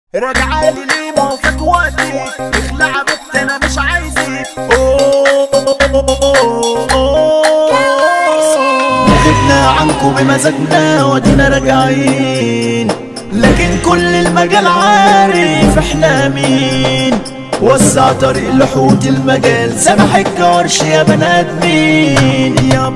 راجعالي ليه ما هو فات وقتي اخلع بنت انا مش عايزك أوه، أوه، أوه. غبنا عنكم بمزاجنا ودينا راجعين لكن كل المجال عارف احنا مين وسع طريق لحوت المجال سامح الكرش يا بني ادمين يا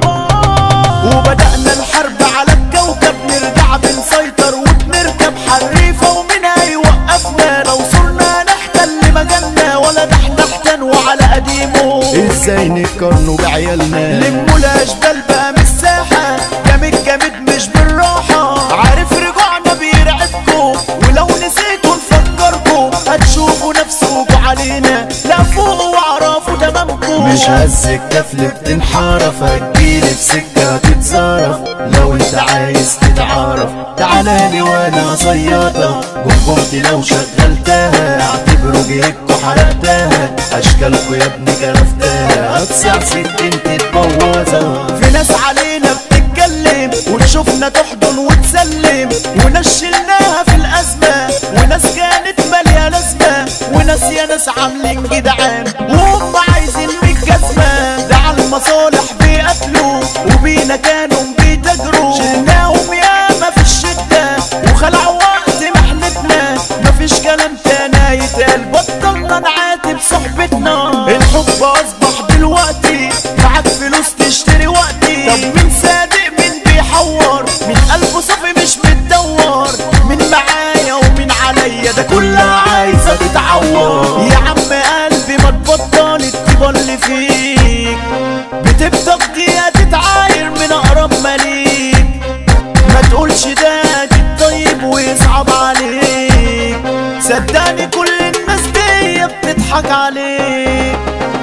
وبدأنا الحرب على الكوكب نرجع بنسيطر وبنركب حريفة ومين هيوقفنا لو صرنا نحتل مجالنا ولا نحتحتن وعلى قديمه ازاي نقارنوا بعيالنا لموا الاشبال بقى من الساحة جامد جامد مش بالراحة عارف رجوعنا بيرعبكوا ولو نسيتوا نفكركوا هتشوفوا نفسكوا علينا لا فوق واعرفوا تمامكم مش هزك كفل بتنحرف هتجيلي في سكة تتزرف لو انت عايز تتعرف تعالى لي وانا صيادة جمجمتي لو شغلتها اعتبروا جيبكوا حرقتها اشكالكوا يا ابني كرفتها هتصيع سكين تتبوظها في ناس علينا بتتكلم وتشوفنا تحضن وتسلم وناس شلناها في الازمه وناس كانت ماليه لازمه وناس يا ناس عاملين جدعان وهم عايزين بالجزمه ده على المصالح بيقتلوا وبينا كانوا بيتاجروا شلناهم ياما في الشده وخلعوا وقت محنتنا مفيش كلام تاني يتقال بطلنا نعاتب صحبتنا الحب اصبح دلوقتي معاك فلوس تشتري وقتي طب مين صادق مين بيحور مين قلبه صافي مش متدور مين معايا ومين عليا ده كلها عايزه تتعور يا عم قلبي ما تبطل الطيبه اللي فيك بتبدأ دقيقة تتعاير من اقرب مليك ما تقولش ده اكيد طيب ويصعب عليك صدقني كل الناس دي بتضحك عليك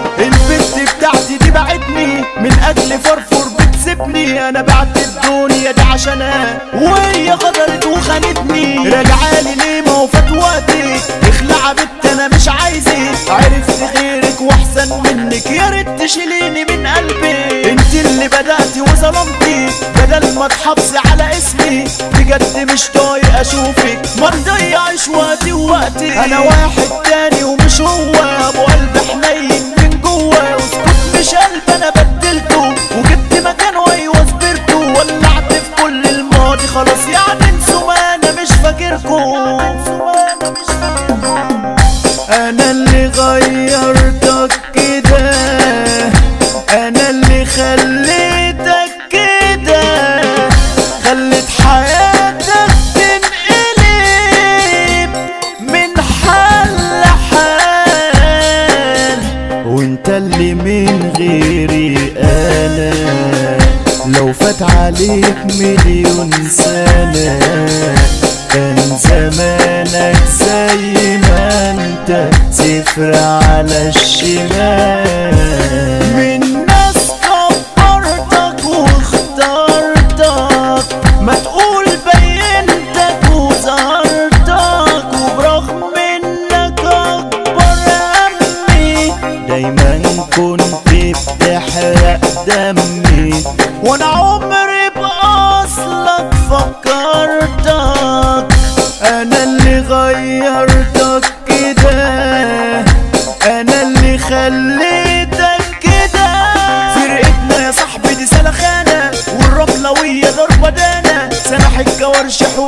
البنت بتاعتي دي بعتني من اجل فرفور بتسيبني انا بعت الدنيا دي عشانها وهي غدرت وخانتني راجعالي ليه ما هو فات وقتي اخلع بنت انا مش عايزك عرفت غيرك واحسن منك يا ريت تشيليني من قلبي انت اللي بدأتي وظلمتي بدل ما تحافظي على اسمي بجد مش طايق اشوفك ما تضيعش وقتي ووقتي انا واحد تاني ومش هو ابو قلب حنين من جوه واسكت مش قلب انا بدلته وجبت مكانه ايوه صبرته ولعت في كل الماضي خلاص يعني انسوا ما انا مش فاكركم انا اللي غيرتك كده انا اللي خليتك كده خليت حياتك تنقلب من حال لحال وانت اللي من غيري انا لو فات عليك مليون سنة كان زمانك زي ما انت صفر على الشمال من ناس كبرتك واخترتك ما تقول بينتك وظهرتك وبرغم انك اكبر همي دايما كنت بتحرق دمي وانا عمري باصلك فكرتك انا اللي غيرتك كده انا اللي خليتك كده فرقتنا يا صاحبي دي سلخانه والرملويه ضربه دانا سامح الكوارش حوار